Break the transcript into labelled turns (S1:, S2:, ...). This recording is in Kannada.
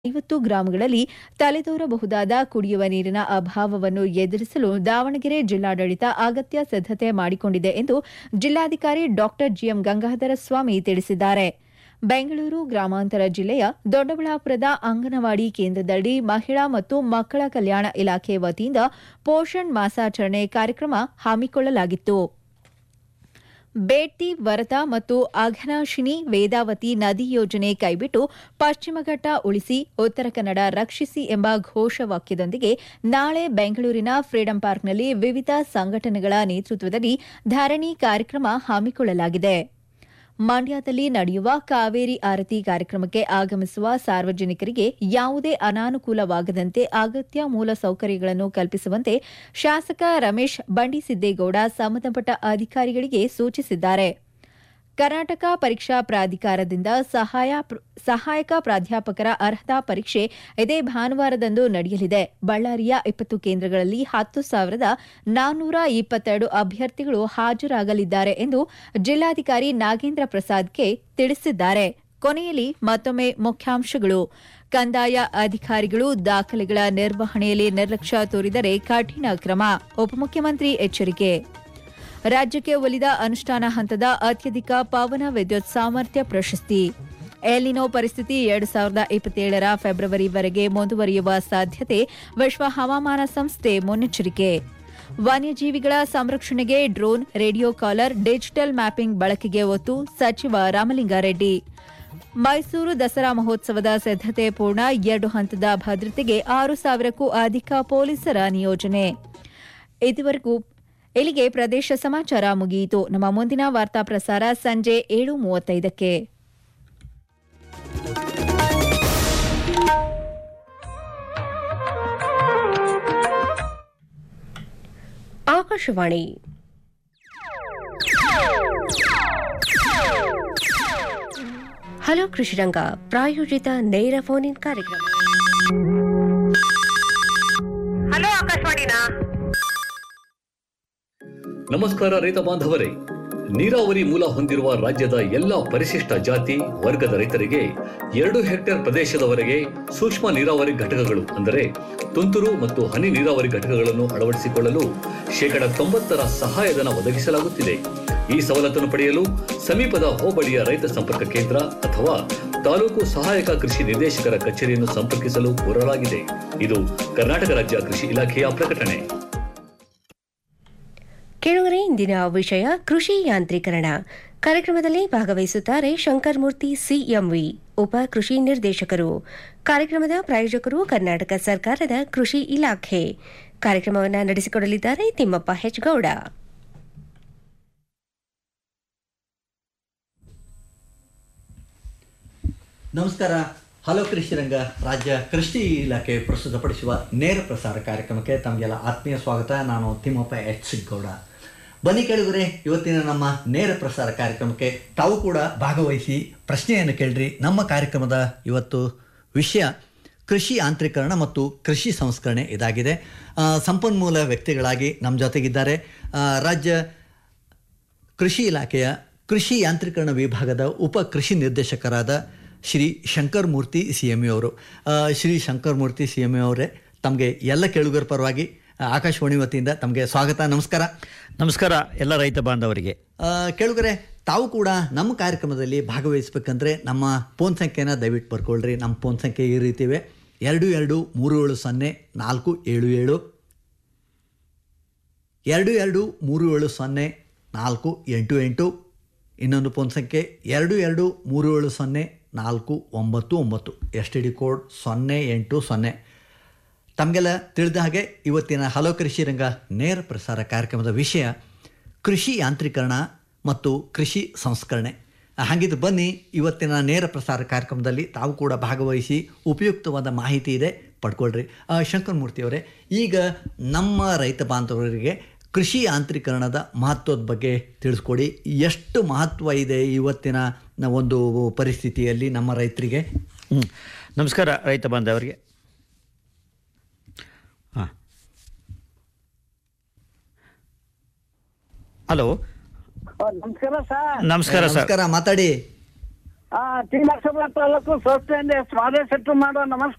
S1: ಐವತ್ತು ಗ್ರಾಮಗಳಲ್ಲಿ ತಲೆದೋರಬಹುದಾದ ಕುಡಿಯುವ ನೀರಿನ ಅಭಾವವನ್ನು ಎದುರಿಸಲು ದಾವಣಗೆರೆ ಜಿಲ್ಲಾಡಳಿತ ಅಗತ್ಯ ಸಿದ್ದತೆ ಮಾಡಿಕೊಂಡಿದೆ ಎಂದು ಜಿಲ್ಲಾಧಿಕಾರಿ ಡಾ ಜಿಎಂ ಗಂಗಾಧರ ಸ್ವಾಮಿ ತಿಳಿಸಿದ್ದಾರೆ ಬೆಂಗಳೂರು ಗ್ರಾಮಾಂತರ ಜಿಲ್ಲೆಯ ದೊಡ್ಡಬಳ್ಳಾಪುರದ ಅಂಗನವಾಡಿ ಕೇಂದ್ರದಲ್ಲಿ ಮಹಿಳಾ ಮತ್ತು ಮಕ್ಕಳ ಕಲ್ಯಾಣ ಇಲಾಖೆ ವತಿಯಿಂದ ಪೋಷಣ್ ಮಾಸಾಚರಣೆ ಕಾರ್ಯಕ್ರಮ ಹಮ್ಮಿಕೊಳ್ಳಲಾಗಿತ್ತು ಬೇಡ್ತಿ ವರದಾ ಮತ್ತು ಅಘನಾಶಿನಿ ವೇದಾವತಿ ನದಿ ಯೋಜನೆ ಕೈಬಿಟ್ಟು ಪಶ್ಚಿಮಘಟ್ಟ ಉಳಿಸಿ ಉತ್ತರ ಕನ್ನಡ ರಕ್ಷಿಸಿ ಎಂಬ ಘೋಷವಾಕ್ಯದೊಂದಿಗೆ ನಾಳೆ ಬೆಂಗಳೂರಿನ ಫ್ರೀಡಂ ಪಾರ್ಕ್ನಲ್ಲಿ ವಿವಿಧ ಸಂಘಟನೆಗಳ ನೇತೃತ್ವದಲ್ಲಿ ಧರಣಿ ಕಾರ್ಯಕ್ರಮ ಹಮ್ಮಿಕೊಳ್ಳಲಾಗಿದೆ ಮಂಡ್ಯದಲ್ಲಿ ನಡೆಯುವ ಕಾವೇರಿ ಆರತಿ ಕಾರ್ಯಕ್ರಮಕ್ಕೆ ಆಗಮಿಸುವ ಸಾರ್ವಜನಿಕರಿಗೆ ಯಾವುದೇ ಅನಾನುಕೂಲವಾಗದಂತೆ ಅಗತ್ಯ ಮೂಲಸೌಕರ್ಯಗಳನ್ನು ಕಲ್ಪಿಸುವಂತೆ ಶಾಸಕ ರಮೇಶ್ ಬಂಡಿಸಿದ್ದೇಗೌಡ ಸಂಬಂಧಪಟ್ಟ ಅಧಿಕಾರಿಗಳಿಗೆ ಸೂಚಿಸಿದ್ದಾರೆ ಕರ್ನಾಟಕ ಪರೀಕ್ಷಾ ಪ್ರಾಧಿಕಾರದಿಂದ ಸಹಾಯ ಸಹಾಯಕ ಪ್ರಾಧ್ಯಾಪಕರ ಅರ್ಹತಾ ಪರೀಕ್ಷೆ ಇದೇ ಭಾನುವಾರದಂದು ನಡೆಯಲಿದೆ ಬಳ್ಳಾರಿಯ ಇಪ್ಪತ್ತು ಕೇಂದ್ರಗಳಲ್ಲಿ ಹತ್ತು ಸಾವಿರದ ನಾನ್ನೂರ ಇಪ್ಪತ್ತೆರಡು ಅಭ್ಯರ್ಥಿಗಳು ಹಾಜರಾಗಲಿದ್ದಾರೆ ಎಂದು ಜಿಲ್ಲಾಧಿಕಾರಿ ನಾಗೇಂದ್ರ ಪ್ರಸಾದ್ಗೆ ತಿಳಿಸಿದ್ದಾರೆ ಕೊನೆಯಲ್ಲಿ ಮತ್ತೊಮ್ಮೆ ಮುಖ್ಯಾಂಶಗಳು ಕಂದಾಯ ಅಧಿಕಾರಿಗಳು ದಾಖಲೆಗಳ ನಿರ್ವಹಣೆಯಲ್ಲಿ ನಿರ್ಲಕ್ಷ್ಯ ತೋರಿದರೆ ಕಠಿಣ ಕ್ರಮ ಉಪಮುಖ್ಯಮಂತ್ರಿ ಎಚ್ಚರಿಕೆ ರಾಜ್ಯಕ್ಕೆ ಒಲಿದ ಅನುಷ್ಠಾನ ಹಂತದ ಅತ್ಯಧಿಕ ಪವನ ವಿದ್ಯುತ್ ಸಾಮರ್ಥ್ಯ ಪ್ರಶಸ್ತಿ ಎಲಿನೋ ಪರಿಸ್ಥಿತಿ ಎರಡು ಸಾವಿರದ ಇಪ್ಪತ್ತೇಳರ ಫೆಬ್ರವರಿವರೆಗೆ ಮುಂದುವರಿಯುವ ಸಾಧ್ಯತೆ ವಿಶ್ವ ಹವಾಮಾನ ಸಂಸ್ಥೆ ಮುನ್ನೆಚ್ಚರಿಕೆ ವನ್ಯಜೀವಿಗಳ ಸಂರಕ್ಷಣೆಗೆ drone radio collar digital mapping ಬಳಕೆಗೆ ಒತ್ತು ಸಚಿವ ರಾಮಲಿಂಗಾರೆಡ್ಡಿ ಮೈಸೂರು ದಸರಾ ಮಹೋತ್ಸವದ ಸಿದ್ದತೆ ಪೂರ್ಣ ಎರಡು ಹಂತದ ಭದ್ರತೆಗೆ ಆರು ಸಾವಿರಕ್ಕೂ ಅಧಿಕ ಪೊಲೀಸರ ನಿಯೋಜನೆ ಇದುವರೆಗೂ ಇಲ್ಲಿಗೆ ಪ್ರದೇಶ ಸಮಾಚಾರ ಮುಗಿಯಿತು ನಮ್ಮ ಮುಂದಿನ ವಾರ್ತಾ ಪ್ರಸಾರ ಸಂಜೆ ಏಳು ಮೂವತ್ತೈದಕ್ಕೆ
S2: ಆಕಾಶವಾಣಿ ಹಲೋ ಕೃಷಿರಂಗ ಪ್ರಾಯೋಜಿತ ನೇರ ಫೋನ್ ಇನ್ ಕಾರ್ಯಕ್ರಮ
S3: ಹಲೋ ಆಕಾಶವಾಣಿನಾ
S4: ನಮಸ್ಕಾರ ರೈತ ಬಾಂಧವರೇ ನೀರಾವರಿ ಮೂಲ ಹೊಂದಿರುವ ರಾಜ್ಯದ ಎಲ್ಲ ಪರಿಶಿಷ್ಟ ಜಾತಿ ವರ್ಗದ ರೈತರಿಗೆ ಎರಡು ಹೆಕ್ಟೇರ್ ಪ್ರದೇಶದವರೆಗೆ ಸೂಕ್ಷ್ಮ ನೀರಾವರಿ ಘಟಕಗಳು ಅಂದರೆ ತುಂತುರು ಮತ್ತು ಹನಿ ನೀರಾವರಿ ಘಟಕಗಳನ್ನು ಅಳವಡಿಸಿಕೊಳ್ಳಲು ಶೇಕಡ ತೊಂಬತ್ತರ ಸಹಾಯಧನ ಒದಗಿಸಲಾಗುತ್ತಿದೆ ಈ ಸವಲತ್ತನ್ನು ಪಡೆಯಲು ಸಮೀಪದ ಹೋಬಳಿಯ ರೈತ ಸಂಪರ್ಕ ಕೇಂದ್ರ ಅಥವಾ ತಾಲೂಕು ಸಹಾಯಕ ಕೃಷಿ ನಿರ್ದೇಶಕರ ಕಚೇರಿಯನ್ನು ಸಂಪರ್ಕಿಸಲು ಕೋರಲಾಗಿದೆ ಇದು ಕರ್ನಾಟಕ ರಾಜ್ಯ ಕೃಷಿ ಇಲಾಖೆಯ ಪ್ರಕಟಣೆ
S2: ಕೇಳುಗರೆ ಇಂದಿನ ವಿಷಯ ಕೃಷಿ ಯಾಂತ್ರೀಕರಣ ಕಾರ್ಯಕ್ರಮದಲ್ಲಿ ಭಾಗವಹಿಸುತ್ತಾರೆ ಶಂಕರ್ ಮೂರ್ತಿ ಸಿಎಂವಿ ಉಪ ಕೃಷಿ ನಿರ್ದೇಶಕರು ಕಾರ್ಯಕ್ರಮದ ಪ್ರಾಯೋಜಕರು ಕರ್ನಾಟಕ ಸರ್ಕಾರದ ಕೃಷಿ ಇಲಾಖೆ ಕಾರ್ಯಕ್ರಮವನ್ನು ನಡೆಸಿಕೊಡಲಿದ್ದಾರೆ ತಿಮ್ಮಪ್ಪ ಹೆಚ್ ಗೌಡ
S5: ನಮಸ್ಕಾರ ಹಲೋ ಕೃಷಿ ರಂಗ ರಾಜ್ಯ ಕೃಷಿ ಇಲಾಖೆ ಪ್ರಸ್ತುತಪಡಿಸುವ ನೇರ ಪ್ರಸಾರ ಕಾರ್ಯಕ್ರಮಕ್ಕೆ ತಮಗೆಲ್ಲ ಆತ್ಮೀಯ ಸ್ವಾಗತ ನಾನು ತಿಮ್ಮಪ್ಪ ಎಚ್ ಸಿಗ್ಗೌಡ ಬನ್ನಿ ಕೇಳಿದರೆ ಇವತ್ತಿನ ನಮ್ಮ ನೇರ ಪ್ರಸಾರ ಕಾರ್ಯಕ್ರಮಕ್ಕೆ ತಾವು ಕೂಡ ಭಾಗವಹಿಸಿ ಪ್ರಶ್ನೆಯನ್ನು ಕೇಳ್ರಿ ನಮ್ಮ ಕಾರ್ಯಕ್ರಮದ ಇವತ್ತು ವಿಷಯ ಕೃಷಿ ಯಾಂತ್ರೀಕರಣ ಮತ್ತು ಕೃಷಿ ಸಂಸ್ಕರಣೆ ಇದಾಗಿದೆ ಆ, ಸಂಪನ್ಮೂಲ ವ್ಯಕ್ತಿಗಳಾಗಿ ನಮ್ಮ ಜೊತೆಗಿದ್ದಾರೆ ಆ, ರಾಜ್ಯ ಕೃಷಿ ಇಲಾಖೆಯ ಕೃಷಿ ಯಾಂತ್ರೀಕರಣ ವಿಭಾಗದ ಉಪ ಕೃಷಿ ನಿರ್ದೇಶಕರಾದ ಶ್ರೀ ಶಂಕರ್ ಮೂರ್ತಿ ಸಿ ಎಮ್ ಅವರು ಆ, ಶ್ರೀ ಶಂಕರ್ ಮೂರ್ತಿ ಸಿ ಎಮ್ ಅವರೇ ತಮಗೆ ಎಲ್ಲ ಕೇಳುಗರ ಪರವಾಗಿ ಆ, ಆಕಾಶವಾಣಿ ವತಿಯಿಂದ ತಮಗೆ ಸ್ವಾಗತ ನಮಸ್ಕಾರ
S6: ನಮಸ್ಕಾರ ಎಲ್ಲ ರೈತ ಬಾಂಧವರಿಗೆ
S5: ಆ, ಕೇಳುಗರೆ ತಾವು ಕೂಡ ನಮ್ಮ ಕಾರ್ಯಕ್ರಮದಲ್ಲಿ ಭಾಗವಹಿಸ್ಬೇಕಂದ್ರೆ ನಮ್ಮ ಫೋನ್ ಸಂಖ್ಯೆನ ದಯವಿಟ್ಟು ಬರ್ಕೊಳ್ರಿ ನಮ್ಮ ಫೋನ್ ಸಂಖ್ಯೆ ಈ ರೀತಿ ಇವೆ ಎರಡು ಎರಡು ಮೂರು ಏಳು ಸೊನ್ನೆ ನಾಲ್ಕು ಏಳು ಏಳು ಎರಡು ಎರಡು ಮೂರು ಏಳು ಸೊನ್ನೆ ನಾಲ್ಕು ಎಂಟು ಎಂಟು ಇನ್ನೊಂದು ಫೋನ್ ಸಂಖ್ಯೆ ಎರಡು ಎರಡು ಮೂರು ಏಳು ಸೊನ್ನೆ ನಾಲ್ಕು ಒಂಬತ್ತು ಒಂಬತ್ತು ಎಸ್ ಟಿ ಡಿ ಕೋಡ್ ಸೊನ್ನೆ ಎಂಟು ಸೊನ್ನೆ ತಮಗೆಲ್ಲ ತಿಳಿದ ಹಾಗೆ ಇವತ್ತಿನ ಹಲೋ ಕೃಷಿ ರಂಗ ನೇರ ಪ್ರಸಾರ ಕಾರ್ಯಕ್ರಮದ ವಿಷಯ ಕೃಷಿ ಯಾಂತ್ರೀಕರಣ ಮತ್ತು ಕೃಷಿ ಸಂಸ್ಕರಣೆ ಹಾಗಿದ್ದು ಬನ್ನಿ ಇವತ್ತಿನ ನೇರ ಪ್ರಸಾರ ಕಾರ್ಯಕ್ರಮದಲ್ಲಿ ತಾವು ಕೂಡ ಭಾಗವಹಿಸಿ ಉಪಯುಕ್ತವಾದ ಮಾಹಿತಿ ಇದೆ ಪಡ್ಕೊಳ್ರಿ ಆ, ಶಂಕರ್ ಮೂರ್ತಿಯವರೇ ಈಗ ನಮ್ಮ ರೈತ ಬಾಂಧವರಿಗೆ ಕೃಷಿ ಯಾಂತ್ರೀಕರಣದ ಮಹತ್ವದ ಬಗ್ಗೆ ತಿಳಿಸ್ಕೊಡಿ ಎಷ್ಟು ಮಹತ್ವ ಇದೆ ಇವತ್ತಿನ ನ ಒಂದು ಪರಿಸ್ಥಿತಿಯಲ್ಲಿ ನಮ್ಮ ರೈತರಿಗೆ
S6: ಹ್ಮ್. ನಮಸ್ಕಾರ ರೈತ ಬಾಂಧವರಿಗೆ ಹಾಂ ಹಲೋ
S3: ನಮಸ್ಕಾರ ಸರ್
S6: ನಮಸ್ಕಾರ ಸರ್
S5: ನಮಸ್ಕಾರ ಮಾತಾಡಿ
S3: ಆ ಟಿ ನರಸೀಪುರ ತಾಲೂಕು ಸಂಸ್ಥೆಯಿಂದ ಸ್ವಾದೇ ಸೆಟ್ಟು ಮಾಡೋ ನಮಸ್ಕಾರ